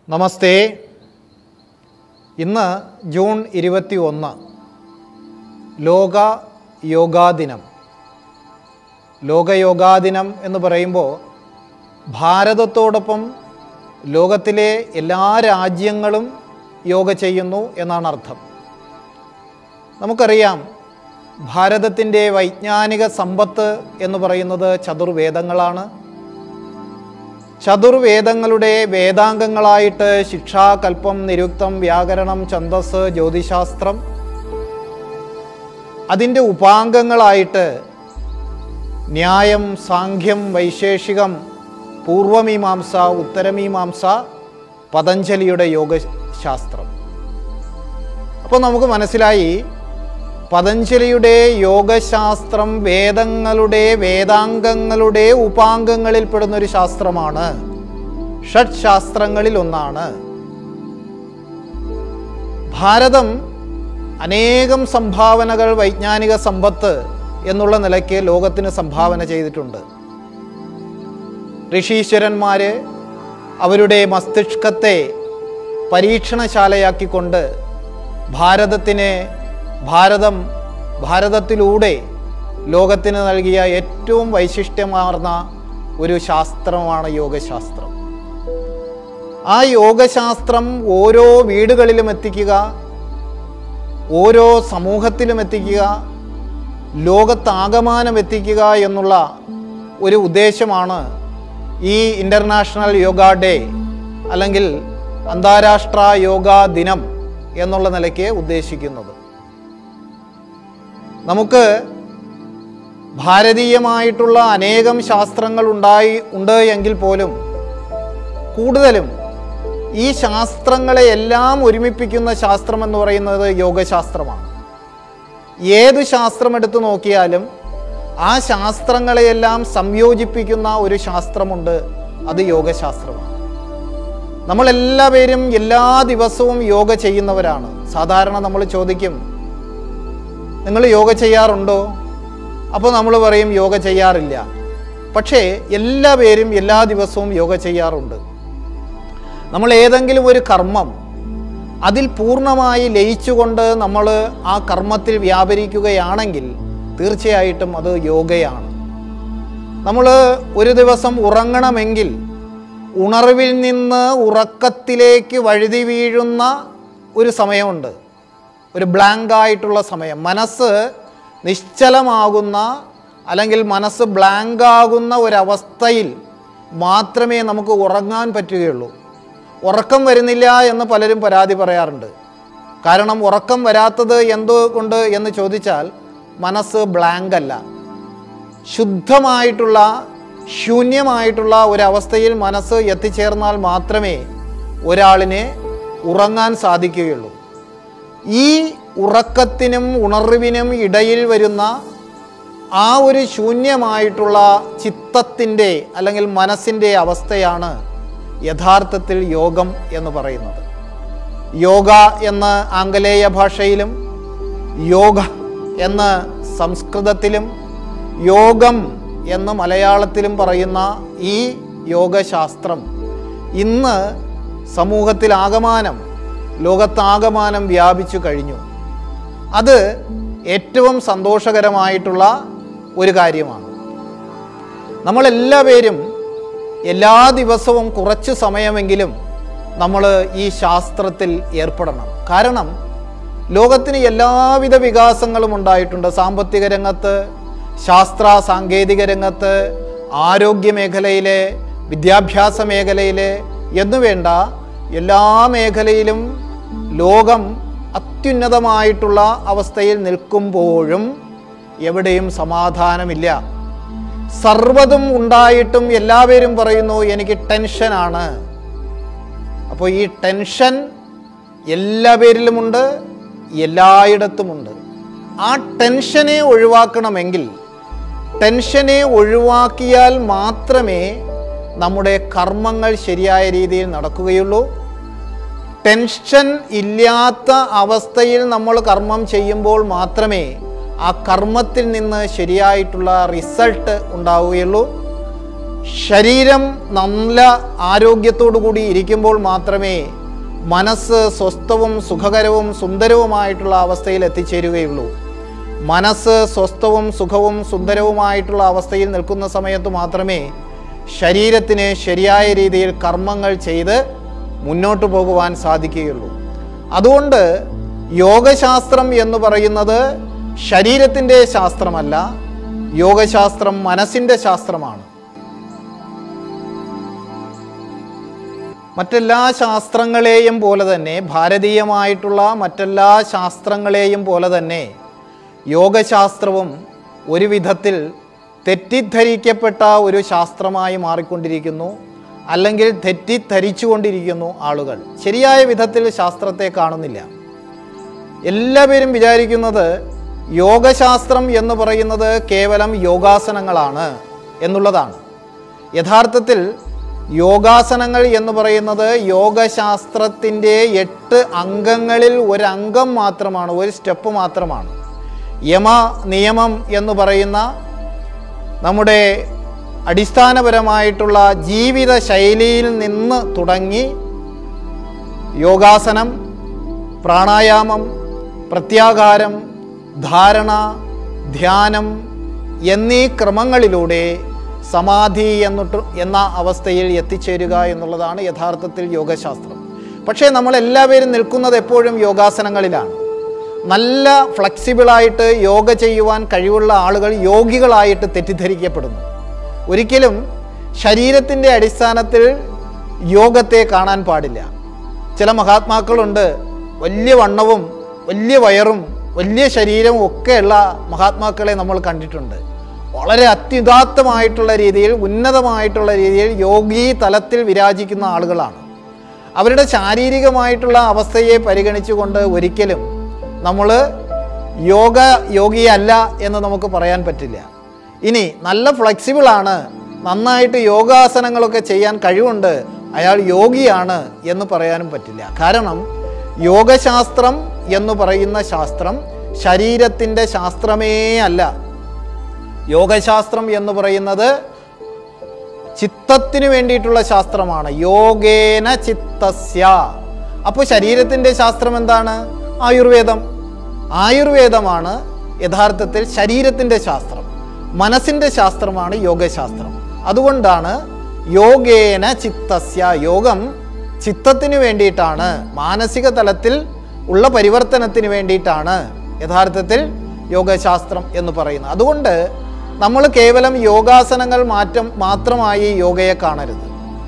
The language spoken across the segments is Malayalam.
നമസ്തേ ഇന്ന് ജൂൺ ഇരുപത്തി ഒന്ന് ലോക യോഗാ ദിനം ലോക യോഗാ ദിനം എന്ന് പറയുമ്പോൾ ഭാരതത്തോടൊപ്പം ലോകത്തിലെ എല്ലാ രാജ്യങ്ങളും യോഗ ചെയ്യുന്നു എന്നാണ് അർത്ഥം നമുക്കറിയാം ഭാരതത്തിൻ്റെ വൈജ്ഞാനിക സമ്പത്ത് എന്ന് പറയുന്നത് ചതുർവേദങ്ങളാണ് ചതുർവേദങ്ങളുടെ വേദാംഗങ്ങളായിട്ട് ശിക്ഷ കൽപ്പം നിരുക്തം വ്യാകരണം ഛന്ദസ് ജ്യോതിശാസ്ത്രം അതിൻ്റെ ഉപാംഗങ്ങളായിട്ട് ന്യായം സാഖ്യം വൈശേഷികം പൂർവമീമാംസ ഉത്തരമീമാംസ പതഞ്ജലിയുടെ യോഗശാസ്ത്രം അപ്പോൾ നമുക്ക് മനസ്സിലായി പതഞ്ജലിയുടെ യോഗശാസ്ത്രം വേദങ്ങളുടെ വേദാംഗങ്ങളുടെ ഉപാംഗങ്ങളിൽ പെടുന്ന ഒരു ശാസ്ത്രമാണ് ഷഡ് ശാസ്ത്രങ്ങളിൽ ഒന്നാണ് ഭാരതം അനേകം സംഭാവനകൾ വൈജ്ഞാനിക സമ്പത്ത് എന്നുള്ള നിലയ്ക്ക് ലോകത്തിന് സംഭാവന ചെയ്തിട്ടുണ്ട് ഋഷീശ്വരന്മാര് അവരുടെ മസ്തിഷ്കത്തെ പരീക്ഷണശാലയാക്കിക്കൊണ്ട് ഭാരതത്തിന് ഭാരതം ഭാരതത്തിലൂടെ ലോകത്തിന് നൽകിയ ഏറ്റവും വൈശിഷ്ട്യമാർന്ന ഒരു ശാസ്ത്രമാണ് യോഗശാസ്ത്രം ആ യോഗശാസ്ത്രം ഓരോ വീടുകളിലും എത്തിക്കുക ഓരോ സമൂഹത്തിലും എത്തിക്കുക ലോകത്താകമാനം എത്തിക്കുക എന്നുള്ള ഒരു ഉദ്ദേശമാണ് ഈ ഇൻ്റർനാഷണൽ യോഗ ഡേ അല്ലെങ്കിൽ അന്താരാഷ്ട്ര യോഗാ ദിനം എന്നുള്ള നിലയ്ക്ക് ഉദ്ദേശിക്കുന്നത് നമുക്ക് ഭാരതീയമായിട്ടുള്ള അനേകം ശാസ്ത്രങ്ങൾ ഉണ്ടായി ഉണ്ട് എങ്കിൽ പോലും കൂടുതലും ഈ ശാസ്ത്രങ്ങളെ എല്ലാം ഒരുമിപ്പിക്കുന്ന ശാസ്ത്രം എന്ന് പറയുന്നത് യോഗശാസ്ത്രമാണ് ഏത് ശാസ്ത്രം എടുത്തു നോക്കിയാലും ആ ശാസ്ത്രങ്ങളെയെല്ലാം സംയോജിപ്പിക്കുന്ന ഒരു ശാസ്ത്രമുണ്ട് അത് യോഗശാസ്ത്രമാണ് നമ്മളെല്ലാവരും എല്ലാ ദിവസവും യോഗ ചെയ്യുന്നവരാണ് സാധാരണ നമ്മൾ ചോദിക്കും നിങ്ങൾ യോഗ ചെയ്യാറുണ്ടോ അപ്പോൾ നമ്മൾ പറയും യോഗ ചെയ്യാറില്ല പക്ഷേ എല്ലാ പേരും എല്ലാ ദിവസവും യോഗ ചെയ്യാറുണ്ട് നമ്മൾ ഏതെങ്കിലും ഒരു കർമ്മം അതിൽ പൂർണ്ണമായി ലയിച്ചുകൊണ്ട് നമ്മൾ ആ കർമ്മത്തിൽ വ്യാപരിക്കുകയാണെങ്കിൽ തീർച്ചയായിട്ടും അത് യോഗയാണ് നമ്മൾ ഒരു ദിവസം ഉറങ്ങണമെങ്കിൽ ഉണർവിൽ നിന്ന് ഉറക്കത്തിലേക്ക് വഴുതി വീഴുന്ന ഒരു സമയമുണ്ട് ഒരു ബ്ലാങ്ക് ആയിട്ടുള്ള സമയം മനസ്സ് നിശ്ചലമാകുന്ന അല്ലെങ്കിൽ മനസ്സ് ബ്ലാങ്ക് ആകുന്ന ഒരവസ്ഥയിൽ മാത്രമേ നമുക്ക് ഉറങ്ങാൻ പറ്റുകയുള്ളൂ ഉറക്കം വരുന്നില്ല എന്ന് പലരും പരാതി പറയാറുണ്ട് കാരണം ഉറക്കം വരാത്തത് എന്തുകൊണ്ട് എന്ന് ചോദിച്ചാൽ മനസ്സ് ബ്ലാങ്ക് അല്ല ശുദ്ധമായിട്ടുള്ള ശൂന്യമായിട്ടുള്ള ഒരവസ്ഥയിൽ മനസ്സ് എത്തിച്ചേർന്നാൽ മാത്രമേ ഒരാളിനെ ഉറങ്ങാൻ സാധിക്കുകയുള്ളൂ ഈ ഉറക്കത്തിനും ഉണർവിനും ഇടയിൽ വരുന്ന ആ ഒരു ശൂന്യമായിട്ടുള്ള ചിത്തത്തിൻ്റെ അല്ലെങ്കിൽ മനസ്സിൻ്റെ അവസ്ഥയാണ് യഥാർത്ഥത്തിൽ യോഗം എന്ന് പറയുന്നത് യോഗ എന്ന ആംഗലേയ ഭാഷയിലും യോഗ എന്ന് സംസ്കൃതത്തിലും യോഗം എന്ന് മലയാളത്തിലും പറയുന്ന ഈ യോഗശാസ്ത്രം ഇന്ന് സമൂഹത്തിൽ ആകമാനം ലോകത്താകമാനം വ്യാപിച്ചു കഴിഞ്ഞു അത് ഏറ്റവും സന്തോഷകരമായിട്ടുള്ള ഒരു കാര്യമാണ് നമ്മളെല്ലാവരും എല്ലാ ദിവസവും കുറച്ച് സമയമെങ്കിലും നമ്മൾ ഈ ശാസ്ത്രത്തിൽ ഏർപ്പെടണം കാരണം ലോകത്തിന് എല്ലാവിധ വികാസങ്ങളും ഉണ്ടായിട്ടുണ്ട് സാമ്പത്തിക രംഗത്ത് ശാസ്ത്ര സാങ്കേതിക രംഗത്ത് ആരോഗ്യ മേഖലയിലെ വിദ്യാഭ്യാസ മേഖലയിലെ എന്നുവേണ്ട എല്ലാ മേഖലയിലും ലോകം അത്യുന്നതമായിട്ടുള്ള അവസ്ഥയിൽ നിൽക്കുമ്പോഴും എവിടെയും സമാധാനമില്ല സർവ്വതും ഉണ്ടായിട്ടും എല്ലാവരും പറയുന്നു എനിക്ക് ടെൻഷനാണ് അപ്പോൾ ഈ ടെൻഷൻ എല്ലാവരിലുമുണ്ട് എല്ലായിടത്തുമുണ്ട് ആ ടെൻഷനെ ഒഴിവാക്കണമെങ്കിൽ ടെൻഷനെ ഒഴിവാക്കിയാൽ മാത്രമേ നമ്മുടെ കർമ്മങ്ങൾ ശരിയായ രീതിയിൽ നടക്കുകയുള്ളൂ ടെൻഷൻ ഇല്ലാത്ത അവസ്ഥയിൽ നമ്മൾ കർമ്മം ചെയ്യുമ്പോൾ മാത്രമേ ആ കർമ്മത്തിൽ നിന്ന് ശരിയായിട്ടുള്ള റിസൾട്ട് ഉണ്ടാവുകയുള്ളൂ ശരീരം നല്ല ആരോഗ്യത്തോടു കൂടി ഇരിക്കുമ്പോൾ മാത്രമേ മനസ്സ് സ്വസ്ഥവും സുഖകരവും സുന്ദരവുമായിട്ടുള്ള അവസ്ഥയിൽ എത്തിച്ചേരുകയുള്ളൂ മനസ്സ് സ്വസ്ഥവും സുഖവും സുന്ദരവുമായിട്ടുള്ള അവസ്ഥയിൽ നിൽക്കുന്ന സമയത്ത് മാത്രമേ ശരീരത്തിന് ശരിയായ രീതിയിൽ കർമ്മങ്ങൾ ചെയ്ത് മുന്നോട്ട് പോകുവാൻ സാധിക്കുകയുള്ളൂ അതുകൊണ്ട് യോഗശാസ്ത്രം എന്ന് പറയുന്നത് ശരീരത്തിൻ്റെ ശാസ്ത്രമല്ല യോഗശാസ്ത്രം മനസ്സിൻ്റെ ശാസ്ത്രമാണ് മറ്റെല്ലാ ശാസ്ത്രങ്ങളെയും പോലെ തന്നെ ഭാരതീയമായിട്ടുള്ള മറ്റെല്ലാ ശാസ്ത്രങ്ങളെയും പോലെ തന്നെ യോഗശാസ്ത്രവും ഒരു വിധത്തിൽ തെറ്റിദ്ധരിക്കപ്പെട്ട ഒരു ശാസ്ത്രമായി മാറിക്കൊണ്ടിരിക്കുന്നു അല്ലെങ്കിൽ തെറ്റിദ്ധരിച്ചുകൊണ്ടിരിക്കുന്നു ആളുകൾ ശരിയായ വിധത്തിൽ ശാസ്ത്രത്തെ കാണുന്നില്ല എല്ലാവരും വിചാരിക്കുന്നത് യോഗശാസ്ത്രം എന്ന് പറയുന്നത് കേവലം യോഗാസനങ്ങളാണ് എന്നുള്ളതാണ് യഥാർത്ഥത്തിൽ യോഗാസനങ്ങൾ എന്ന് പറയുന്നത് യോഗശാസ്ത്രത്തിൻ്റെ എട്ട് അംഗങ്ങളിൽ ഒരംഗം മാത്രമാണ് ഒരു സ്റ്റെപ്പ് മാത്രമാണ് യമ നിയമം എന്ന് പറയുന്ന നമ്മുടെ അടിസ്ഥാനപരമായിട്ടുള്ള ജീവിത ശൈലിയിൽ നിന്ന് തുടങ്ങി യോഗാസനം പ്രാണായാമം പ്രത്യാകാരം ധാരണ ധ്യാനം എന്നീ ക്രമങ്ങളിലൂടെ സമാധി എന്നിട്ട് എന്ന അവസ്ഥയിൽ എത്തിച്ചേരുക എന്നുള്ളതാണ് യഥാർത്ഥത്തിൽ യോഗശാസ്ത്രം പക്ഷേ നമ്മളെല്ലാവരും നിൽക്കുന്നത് എപ്പോഴും യോഗാസനങ്ങളിലാണ് നല്ല ഫ്ലെക്സിബിളായിട്ട് യോഗ ചെയ്യുവാൻ കഴിവുള്ള ആളുകൾ യോഗികളായിട്ട് തെറ്റിദ്ധരിക്കപ്പെടുന്നു ഒരിക്കലും ശരീരത്തിൻ്റെ അടിസ്ഥാനത്തിൽ യോഗത്തെ കാണാൻ പാടില്ല ചില മഹാത്മാക്കളുണ്ട് വലിയ വണ്ണവും വലിയ വയറും വലിയ ശരീരവും ഒക്കെയുള്ള മഹാത്മാക്കളെ നമ്മൾ കണ്ടിട്ടുണ്ട് വളരെ അത്യുദാത്തമായിട്ടുള്ള രീതിയിൽ ഉന്നതമായിട്ടുള്ള രീതിയിൽ യോഗീ തലത്തിൽ വിരാജിക്കുന്ന ആളുകളാണ് അവരുടെ ശാരീരികമായിട്ടുള്ള അവസ്ഥയെ പരിഗണിച്ചുകൊണ്ട് ഒരിക്കലും നമ്മൾ യോഗ യോഗിയല്ല എന്ന് നമുക്ക് പറയാൻ പറ്റില്ല ഇനി നല്ല ഫ്ലെക്സിബിളാണ് നന്നായിട്ട് യോഗാസനങ്ങളൊക്കെ ചെയ്യാൻ കഴിവുണ്ട് അയാൾ യോഗിയാണ് എന്ന് പറയാനും പറ്റില്ല കാരണം യോഗശാസ്ത്രം എന്ന് പറയുന്ന ശാസ്ത്രം ശരീരത്തിൻ്റെ ശാസ്ത്രമേ അല്ല യോഗശാസ്ത്രം എന്ന് പറയുന്നത് ചിത്തത്തിന് വേണ്ടിയിട്ടുള്ള ശാസ്ത്രമാണ് യോഗേന ചിത്തസ്യ അപ്പോൾ ശരീരത്തിൻ്റെ ശാസ്ത്രം എന്താണ് ആയുർവേദം ആയുർവേദമാണ് യഥാർത്ഥത്തിൽ ശരീരത്തിൻ്റെ ശാസ്ത്രം മനസ്സിൻ്റെ ശാസ്ത്രമാണ് യോഗശാസ്ത്രം അതുകൊണ്ടാണ് യോഗേന ചിത്തസ്യ യോഗം ചിത്തത്തിന് വേണ്ടിയിട്ടാണ് മാനസിക തലത്തിൽ ഉള്ള പരിവർത്തനത്തിന് വേണ്ടിയിട്ടാണ് യഥാർത്ഥത്തിൽ യോഗശാസ്ത്രം എന്ന് പറയുന്നത് അതുകൊണ്ട് നമ്മൾ കേവലം യോഗാസനങ്ങൾ മാറ്റം മാത്രമായി യോഗയെ കാണരുത്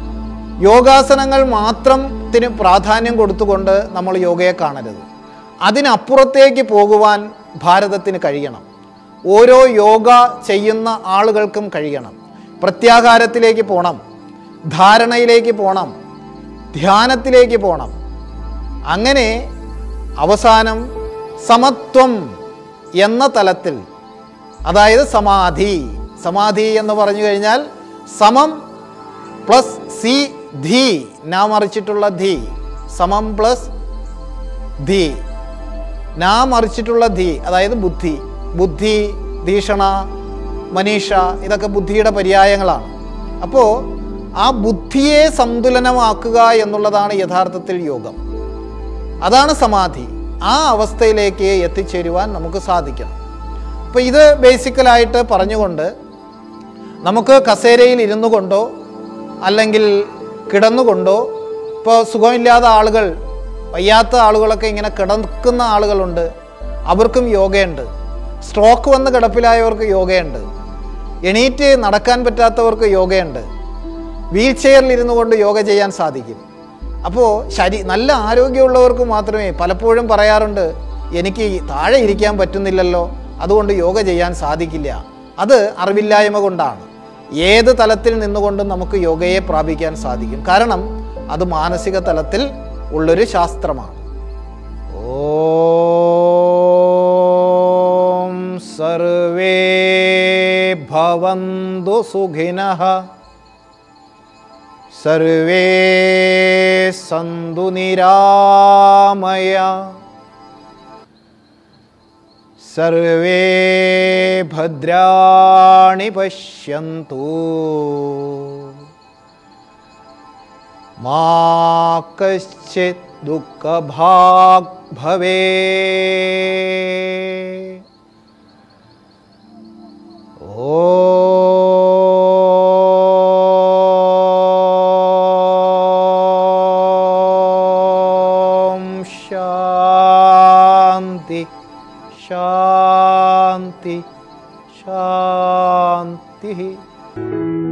യോഗാസനങ്ങൾ മാത്രത്തിന് പ്രാധാന്യം കൊടുത്തുകൊണ്ട് നമ്മൾ യോഗയെ കാണരുത് അതിനപ്പുറത്തേക്ക് പോകുവാൻ ഭാരതത്തിന് കഴിയണം ഓരോ യോഗ ചെയ്യുന്ന ആളുകൾക്കും കഴിയണം പ്രത്യാഹാരത്തിലേക്ക് പോകണം ധാരണയിലേക്ക് പോകണം ധ്യാനത്തിലേക്ക് പോകണം അങ്ങനെ അവസാനം സമത്വം എന്ന തലത്തിൽ അതായത് സമാധി സമാധി എന്ന് പറഞ്ഞു കഴിഞ്ഞാൽ സമം പ്ലസ് സി ധി നാം മറിച്ചിട്ടുള്ള ധി സമം പ്ലസ് ധി നാം മറിച്ചിട്ടുള്ള ധി അതായത് ബുദ്ധി ബുദ്ധി ഭീഷണ മനീഷ ഇതൊക്കെ ബുദ്ധിയുടെ പര്യായങ്ങളാണ് അപ്പോൾ ആ ബുദ്ധിയെ സന്തുലനമാക്കുക എന്നുള്ളതാണ് യഥാർത്ഥത്തിൽ യോഗം അതാണ് സമാധി ആ അവസ്ഥയിലേക്ക് എത്തിച്ചേരുവാൻ നമുക്ക് സാധിക്കണം അപ്പോൾ ഇത് ബേസിക്കലായിട്ട് പറഞ്ഞുകൊണ്ട് നമുക്ക് കസേരയിൽ ഇരുന്നു കൊണ്ടോ അല്ലെങ്കിൽ കിടന്നുകൊണ്ടോ ഇപ്പോൾ സുഖമില്ലാത്ത ആളുകൾ വയ്യാത്ത ആളുകളൊക്കെ ഇങ്ങനെ കിടക്കുന്ന ആളുകളുണ്ട് അവർക്കും യോഗയുണ്ട് സ്ട്രോക്ക് വന്ന് കിടപ്പിലായവർക്ക് യോഗയുണ്ട് എണീറ്റ് നടക്കാൻ പറ്റാത്തവർക്ക് യോഗയുണ്ട് വീൽ ചെയറിൽ ഇരുന്നു കൊണ്ട് യോഗ ചെയ്യാൻ സാധിക്കും അപ്പോൾ ശരി നല്ല ആരോഗ്യമുള്ളവർക്ക് മാത്രമേ പലപ്പോഴും പറയാറുണ്ട് എനിക്ക് ഈ താഴെ ഇരിക്കാൻ പറ്റുന്നില്ലല്ലോ അതുകൊണ്ട് യോഗ ചെയ്യാൻ സാധിക്കില്ല അത് അറിവില്ലായ്മ കൊണ്ടാണ് ഏത് തലത്തിൽ നിന്നുകൊണ്ടും നമുക്ക് യോഗയെ പ്രാപിക്കാൻ സാധിക്കും കാരണം അത് മാനസിക തലത്തിൽ ഉള്ളൊരു ശാസ്ത്രമാണ് ഓം സർവേ ഭവന്തു സുഖിനഃ സർവേ സന്തു നിരാമയ സർവേ ഭദ്രാണി പശ്യന്തു മാ കശ്ചിത് ദുഃഖഭാഗ് ഭവേ ഓം ശാന്തി ശാന്തി ശാന്തി